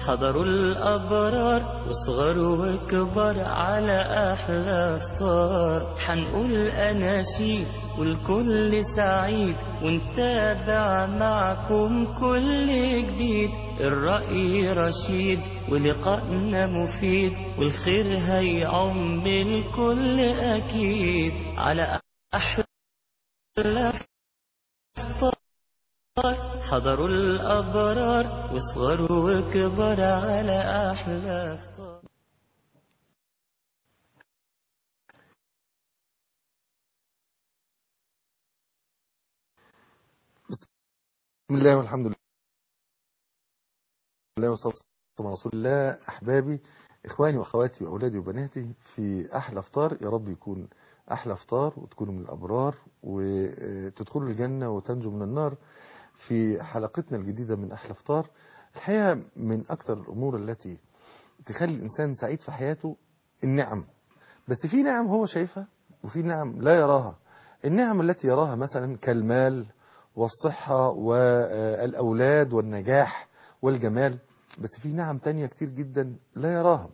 حضروا الأبرار وصغر وكبر على أحلى فطار حنقول أناشيد والكل سعيد ونتابع معكم كل جديد الرأي رشيد ولقائنا مفيد والخير هيعم الكل أكيد على أحلى فطار حضروا الأبرار وصغروا وكبر على أحلى فطار بسم الله والحمد لله والصلاة والسلام على رسول الله أحبابي إخواني وأخواتي وأولادي وبناتي في أحلى فطار يا رب يكون أحلى فطار وتكونوا من الأبرار وتدخلوا الجنة وتنجوا من النار في حلقتنا الجديدة من أحلى فطار الحقيقة من أكثر الأمور التي تخلي الإنسان سعيد في حياته النعم بس في نعم هو شايفها وفي نعم لا يراها النعم التي يراها مثلا كالمال والصحة والأولاد والنجاح والجمال بس في نعم تانية كتير جدا لا يراها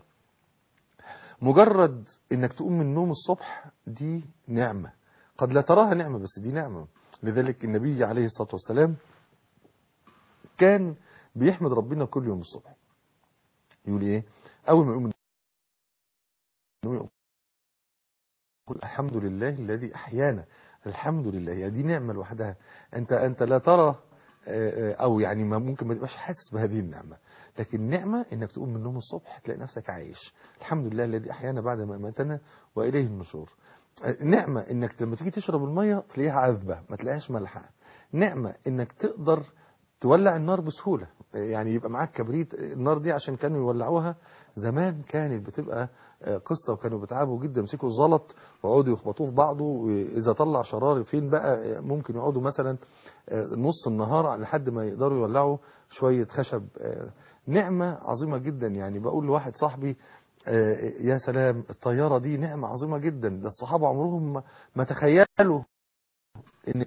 مجرد انك تقوم من النوم الصبح دي نعمة قد لا تراها نعمة بس دي نعمة لذلك النبي عليه الصلاة والسلام كان بيحمد ربنا كل يوم الصبح يقول ايه اول ما يقوم من النوم يقول الحمد لله الذي احيانا الحمد لله هي دي نعمة لوحدها انت انت لا ترى او يعني ما ممكن ما تبقاش حاسس بهذه النعمة لكن نعمة انك تقوم من النوم الصبح تلاقي نفسك عايش الحمد لله الذي احيانا بعد ما اماتنا واليه النشور نعمة انك لما تيجي تشرب المية تلاقيها عذبة ما تلاقيهاش مالحة نعمة انك تقدر تولع النار بسهولة يعني يبقى معاك كبريت النار دي عشان كانوا يولعوها زمان كانت بتبقى قصة وكانوا بيتعبوا جدا يمسكوا الزلط ويقعدوا يخبطوه في بعضه وإذا طلع شرار فين بقى ممكن يقعدوا مثلا نص النهار لحد ما يقدروا يولعوا شوية خشب نعمة عظيمة جدا يعني بقول لواحد صاحبي يا سلام الطيارة دي نعمة عظيمة جدا ده الصحابة عمرهم ما تخيلوا ان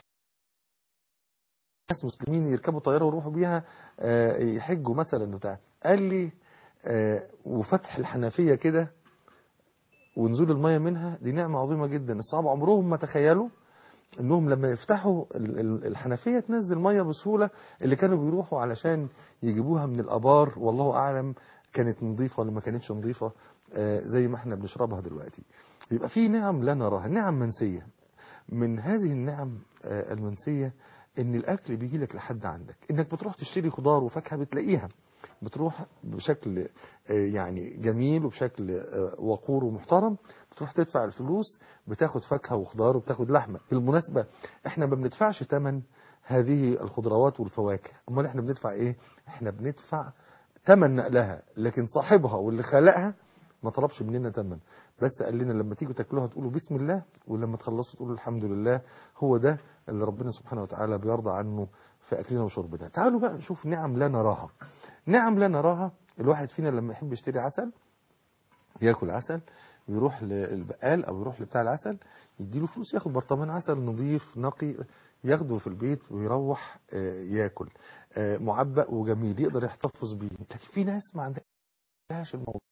ناس مسلمين يركبوا طيارة ويروحوا بيها يحجوا مثلا بتاع قال لي وفتح الحنفية كده ونزول المية منها دي نعمة عظيمة جدا الصحابة عمرهم ما تخيلوا انهم لما يفتحوا الحنفية تنزل مية بسهولة اللي كانوا بيروحوا علشان يجيبوها من الابار والله اعلم كانت نظيفة ولا ما كانتش نظيفة زي ما احنا بنشربها دلوقتي يبقى في نعم لا نراها نعم منسية من هذه النعم المنسية ان الاكل بيجي لك لحد عندك انك بتروح تشتري خضار وفاكهة بتلاقيها بتروح بشكل يعني جميل وبشكل وقور ومحترم بتروح تدفع الفلوس بتاخد فاكهة وخضار وبتاخد لحمة بالمناسبة احنا ما بندفعش ثمن هذه الخضروات والفواكه امال احنا بندفع ايه احنا بندفع ثمن نقلها لكن صاحبها واللي خلقها ما طلبش مننا ثمن بس قال لنا لما تيجوا تاكلوها تقولوا بسم الله ولما تخلصوا تقولوا الحمد لله هو ده اللي ربنا سبحانه وتعالى بيرضى عنه في اكلنا وشربنا تعالوا بقى نشوف نعم لا نراها نعم لا نراها الواحد فينا لما يحب يشتري عسل ياكل عسل يروح للبقال او يروح لبتاع العسل يديله فلوس ياخد برطمان عسل نظيف نقي ياخده في البيت ويروح ياكل معبأ وجميل يقدر يحتفظ بيه لكن في ناس ما عندهاش الموضوع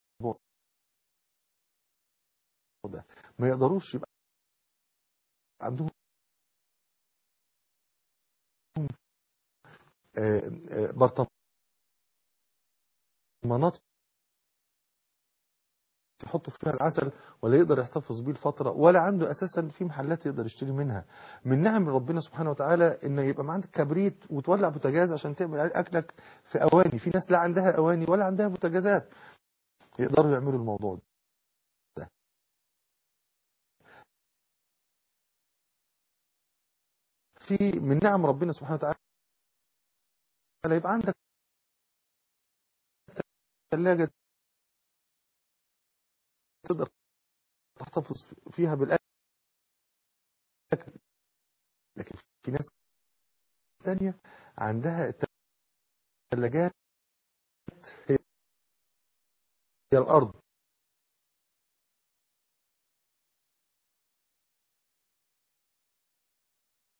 ده ما يقدروش يبقى عندهم برطمانات يحطوا فيها العسل ولا يقدر يحتفظ بيه الفترة ولا عنده أساسا في محلات يقدر يشتري منها من نعم ربنا سبحانه وتعالى إن يبقى ما عندك كبريت وتولع بوتاجاز عشان تعمل أكلك في أواني في ناس لا عندها أواني ولا عندها بوتاجازات يقدروا يعملوا الموضوع ده في من نعم ربنا سبحانه وتعالى يبقى عندك ثلاجة تقدر تحتفظ فيها بالأكل لكن في ناس تانية عندها الثلاجات هي الأرض